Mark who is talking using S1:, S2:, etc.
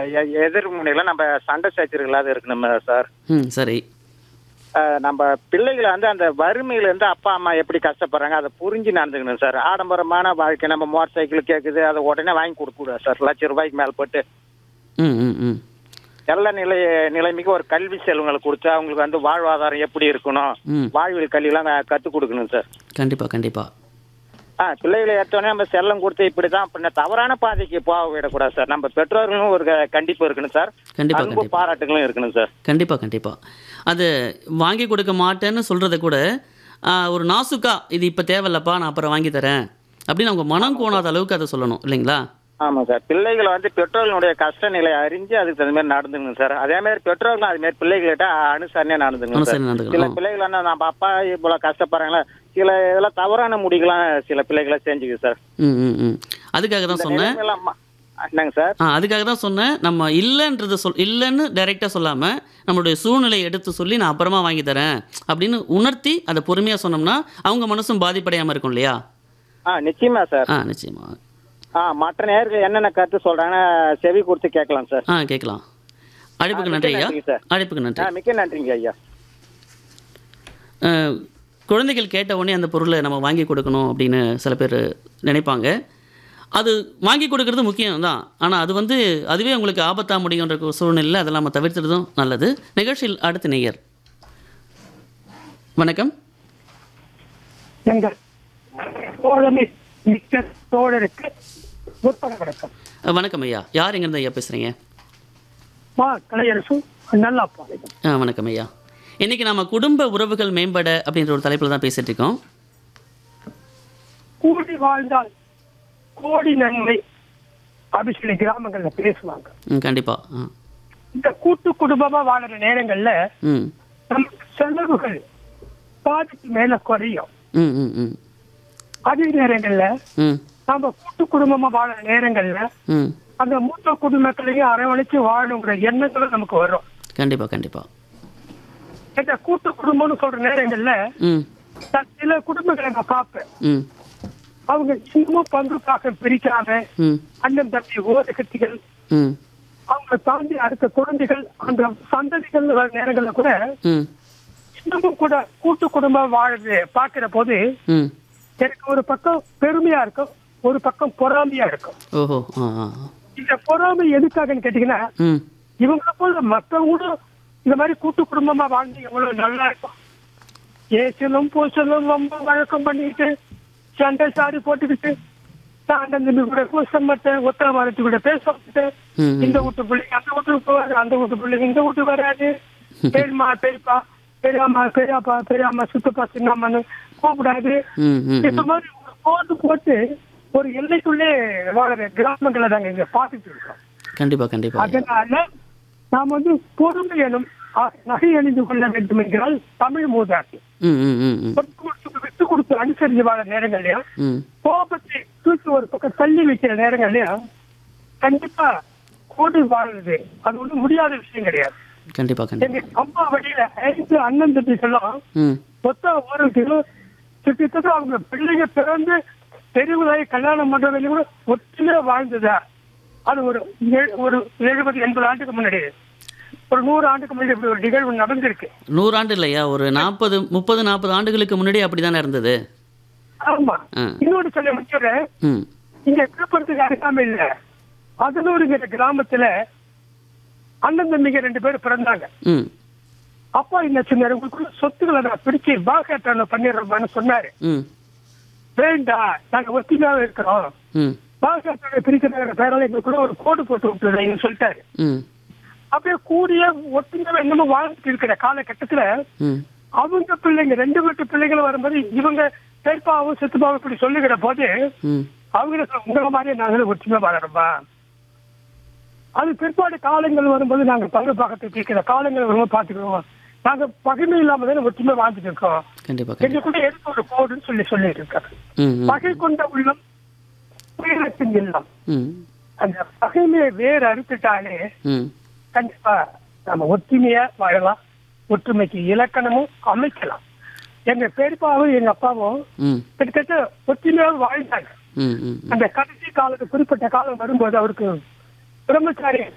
S1: எ- எதிர்முனையில நம்ம சண்டை சச்சரவுகளாவது இருக்கணும் சார்
S2: ம் சரி
S1: அஹ், நம்ம பிள்ளைகளை வந்து அந்த வறுமையில இருந்து அப்பா அம்மா எப்படி கஷ்டப்படுறாங்க அதை புரிஞ்சு நடந்துக்கணும் சார் ஆடம்பரமான வாழ்க்கை நம்ம மோட்டார் சைக்கிள் கேட்குது அதை உடனே வாங்கி கொடுக்க கூடாது சார் லட்ச ரூபாய்க்கு மேல போட்டு
S2: ம் ம் ம்
S1: நல்ல நிலை நிலைமைக்கு ஒரு கல்வி செல்வங்களை கொடுத்து அவங்களுக்கு வந்து வாழ்வாதாரம் எப்படி இருக்கணும்
S2: ம்
S1: வாழ்வியல் கல்வியெல்லாம் கற்றுக் கொடுக்கணும் சார்
S2: கண்டிப்பாக கண்டிப்பாக
S1: ஆ பிள்ளைகளை ஏற்றோடனே நம்ம செல்லம் கொடுத்து இப்படி தான் அப்படின்னா தவறான பாதைக்கு போக விடக்கூடாது சார் நம்ம பெற்றோர்களும் ஒரு க- கண்டிப்பு இருக்கணும் சார்
S2: கண்டிப்பா,
S1: அன்பு
S2: கண்டிப்பா.
S1: பாராட்டுகளும் இருக்கணும் சார்
S2: கண்டிப்பாக கண்டிப்பாக அது வாங்கி கொடுக்க மாட்டேன்னு சொல்கிறத கூட ஆ, ஒரு நாசுக்கா இது இப்போ தேவையில்லப்பா நான் அப்புறம் வாங்கி தரேன் அப்படின்னு அவங்க மனம் கோணாத அளவுக்கு அதை சொல்லணும் இல்லைங்களா
S1: ஆமா சார் பிள்ளைகளை வந்து பெற்றோர்களுடைய கஷ்ட நிலையை அறிஞ்சு அதுக்கு தகுந்த மாதிரி நடந்துக்கணும் சார் அதே மாதிரி பெற்றோர்களும் அது மாதிரி பிள்ளைகள்கிட்ட அனுசரணையா நடந்துக்கணும் சார்
S2: அனுசரணை நடந்துக்கணும்.
S1: சில பிள்ளைகள் என்ன நம்ம அப்பா இவ்வளவு கஷ்டப்படுறாங்களா சில இதெல்லாம் தவறான முடிக்கலாம் சில பிள்ளைகளை செஞ்சுக்கு சார்
S2: ம் ம் ம் அதுக்காக தான்
S1: இந்த
S2: சொன்னேன்
S1: நிலைமையெல்லாம் மா- என்னங்க சார்
S2: ஆ அதுக்காக தான் சொன்னேன் நம்ம இல்லைன்றதை சொல் இல்லைன்னு டைரெக்டாக சொல்லாமல் நம்மளுடைய சூழ்நிலையை எடுத்து சொல்லி நான் அப்புறமா வாங்கி தரேன் அப்படின்னு உணர்த்தி அதை பொறுமையாக சொன்னோம்னா அவங்க மனசும் பாதிப்படையாமல் இருக்கும் இல்லையா
S1: ஆ நிச்சயமா சார்
S2: ஆ நிச்சயமா
S1: ஆ மற்ற நேர்கள் என்னென்ன கருத்து சொல்றாங்கன்னா செவி கொடுத்து கேட்கலாம் சார்
S2: ஆ கேட்கலாம் அழைப்புக்கு
S1: ஆ,
S2: நன்றி
S1: மிக்க
S2: ஐயா
S1: நன்றிங்க சார்.
S2: அழைப்புக்கு நன்றி
S1: ஆ மிக்க நன்றிங்க ஐயா
S2: அஹ், குழந்தைகள் கேட்ட உடனே அந்த பொருளை நம்ம வாங்கி கொடுக்கணும் அப்படின்னு சில பேர் நினைப்பாங்க அது வாங்கி கொடுக்கறது முக்கியம் தான் ஆனால் அது வந்து அதுவே உங்களுக்கு ஆபத்தாக முடியுன்ற ஒரு சூழ்நிலையில் அதெல்லாம் நம்ம தவிர்த்துறதும் நல்லது நிகழ்ச்சியில் அடுத்த நேயர் வணக்கம்
S3: எங்கள் தோழமை மிக்க தோழருக்கு முற்பட வணக்கம்
S2: அஹ், வணக்கம் ஐயா யார் எங்கேருந்து ஐயா பேசுகிறீங்க
S3: மா கலையரசு நல்லா பாருங்க
S2: ஆ வணக்கம் ஐயா இன்றைக்கி நம்ம குடும்ப உறவுகள் மேம்பட அப்படின்ற ஒரு தலைப்பில் தான் பேசிகிட்டு இருக்கோம்
S3: கூடி வாழ்ந்தால் கோடி நன்மை அப்படின்னு சொல்லி கிராமங்கள்ல பேசுவாங்க
S2: ம் கண்டிப்பாக ஆ
S3: இந்த கூட்டு குடும்பமா வாழுற நேரங்கள்ல
S2: ம்
S3: நமக்கு செலவுகள் பாதிக்கு மேல குறையும்
S2: ம் ம் ம்
S3: அதே நேரங்கள்ல
S2: ம்
S3: நம்ம கூட்டு குடும்பமா வாழுற நேரங்கள்ல
S2: ம்
S3: அந்த மூத்த குடும்பத்திலையும் அரவணைச்சு வாழணுங்கிற எண்ணங்களும் நமக்கு வரும்
S2: கண்டிப்பாக கண்டிப்பாக
S3: இந்த கூட்டு குடும்பம்னு சொல்ற நேரங்கள்ல
S2: ம்
S3: நான் சில குடும்பங்களை நான் பார்ப்பேன்
S2: ம்
S3: அவங்க இன்னமும் பங்குக்காக பிரிக்காம
S2: ம்
S3: அண்ணன் தம்பி ஓரகத்திகள்
S2: ம்
S3: அவங்களை தாண்டி அடுத்த குழந்தைகள் அந்த சந்ததிகள் வர நேரங்கள்ல கூட
S2: ம்
S3: இன்னமும் கூட கூட்டு குடும்பம் வாழுது பாக்குற போது
S2: ம்
S3: எனக்கு ஒரு பக்கம் பெருமையா இருக்கும் ஒரு பக்கம் பொறாமையா இருக்கும்
S2: ஓஹோ ஆ ஆ ஆ.
S3: இந்த பொறாமை எதுக்காகன்னு கேட்டீங்கன்னா
S2: ம்
S3: இவங்கள போல மற்றவங்களும் இந்த மாதிரி கூட்டு குடும்பமா வாழ்ந்து எவ்வளவு நல்லா இருக்கும் ஏசலும் பூசலும் ரொம்ப வழக்கம் பண்ணிட்டு சண்டை சாடி போட்டுக்கிட்டு அண்ணன் தம்பி கூட கூச மாட்டேன் ஒத்த மரத்து கூட பேச மாட்டேன்
S2: ம்,
S3: இந்த வீட்டு பிள்ளைங்க அந்த வீட்டுக்கு போவாரு அந்த வீட்டு பிள்ளைங்க இந்த வீட்டுக்கு வராது பெரியம்மா பெரியப்பா பெரியம்மா பெரியப்பா பெரியம்மா சித்தப்பா சின்னம்மான்னு கூப்பிடாது
S2: ம் ம்
S3: இந்த மாதிரி ஒரு கோடு போட்டு ஒரு எல்லைக்குள்ளே வாழற கிராமங்களை நாங்க இங்க பார்த்துட்டு இருக்கோம்
S2: கண்டிப்பாக கண்டிப்பாக
S3: அதனால நாம் வந்து பொறுமை எனும் அ- நகை அணிந்து கொள்ள வேண்டும் என்கிறால் தமிழ் மூதாட்டி
S2: ம் ம் ம் ம்
S3: விட்டு கொடுத்து விட்டு கொடுத்து அனுசரிச்சு வாழ நேரங்கள்லயும்
S2: ம்
S3: கோபத்தை தூக்கி ஒரு பக்கம் தள்ளி வைக்கிற நேரங்கள்லயும் கண்டிப்பா கூடி வாழ்றது அது ஒன்றும் முடியாத விஷயம் கிடையாது
S2: கண்டிப்பாக கண்டிப்பாக
S3: எங்க அம்மா வழியில ஐந்து அண்ணன் தம்பிகளும்
S2: ம்
S3: மொத்த ஊருக்கு கிட்டத்தட்ட அவங்க பிள்ளைங்க பிறந்து தெருவுலாய் கல்யாணம் பண்ற வரையும் கூட ஒற்றுமையா வாழ்ந்ததா அது ஒரு ஏழு- ஒரு எழுபது எண்பது ஆண்டுக்கு முன்னாடி ஒரு நூறு ஆண்டுக்கு முன்னாடி இப்படி ஒரு நிகழ்வு நடந்திருக்கு
S2: நூறாண்டு இல்லையா ஒரு நாற்பது முப்பது நாற்பது ஆண்டுகளுக்கு முன்னாடி அப்படி தானே இருந்தது
S3: ஆமா
S2: ஆ.
S3: இன்னொரு சொல்ல முடிச்சுறேன்
S2: ம்
S3: இங்க விழுப்புரத்துக்கு அருகாம இல்ல அதனூருங்கிற கிராமத்துல அண்ணன் தம்பிங்க ரெண்டு பேரும் பிறந்தாங்க
S2: ம்
S3: அப்பா என்ன சொன்னாரு உங்களுக்குள்ள சொத்துக்களை நான் பிடிச்சி பாகாட்டான பண்ணிடுறோம்னு சொன்னாரு
S2: ம்
S3: வேண்டாம் நாங்க ஒத்துமையாவே இருக்கிறோம்
S2: ம்
S3: பாகாட்டான பிரிக்கிற பேரால எங்களுக்கு ஒரு கோடு போட்டு விட்டுறீங்கன்னு சொல்லிட்டாரு
S2: ம்
S3: அப்படியே கூடிய ஒத்துமையாவே இன்னமும் வாழ்ந்துட்டு இருக்கிற காலகட்டத்துல
S2: ம்
S3: அவங்க பிள்ளைங்க ரெண்டு வீட்டு பிள்ளைங்களும் வரும்போது இவங்க பெருப்பாவும் சித்துப்பாவும் இப்படி சொல்லுகிற போது
S2: ம்
S3: அவங்க உங்களை மாதிரியே நாங்களும் ஒற்றுமை வாழறோமா அது பிற்பாடு காலங்கள் வரும்போது நாங்க பங்கு பாகத்தை தீர்க்கிற காலங்கள் வரும்போது பாத்துக்கிறோம் நாங்க பகைமை இல்லாம தானே ஒற்றுமை வாழ்ந்துட்டு இருக்கோம்
S2: கண்டிப்பாக கண்டிப்பாக
S3: எங்களுக்குள்ள எதுக்கு ஒரு கோடுன்னு சொல்லி சொல்லிட்டு இருக்காரு
S2: ம் ம்
S3: பகை கொண்ட உள்ளம் உயிரத்தின் இல்லம்
S2: ம்
S3: அந்த பகைமையை வேறு அறுத்துட்டாலே
S2: ம்
S3: கண்டிப்பா நம்ம ஒற்றுமையா வாழலாம் ஒற்றுமைக்கு இலக்கணமும் அமைக்கலாம் எங்க பெரியப்பாவும் எங்க அப்பாவும்
S2: ம்
S3: கிட்டத்தட்ட ஒற்றுமையாக வாழ்ந்தாங்க
S2: ம் ம்
S3: அந்த கடைசி காலத்து குறிப்பிட்ட காலம் வரும்போது அவருக்கு பிரம்மச்சாரி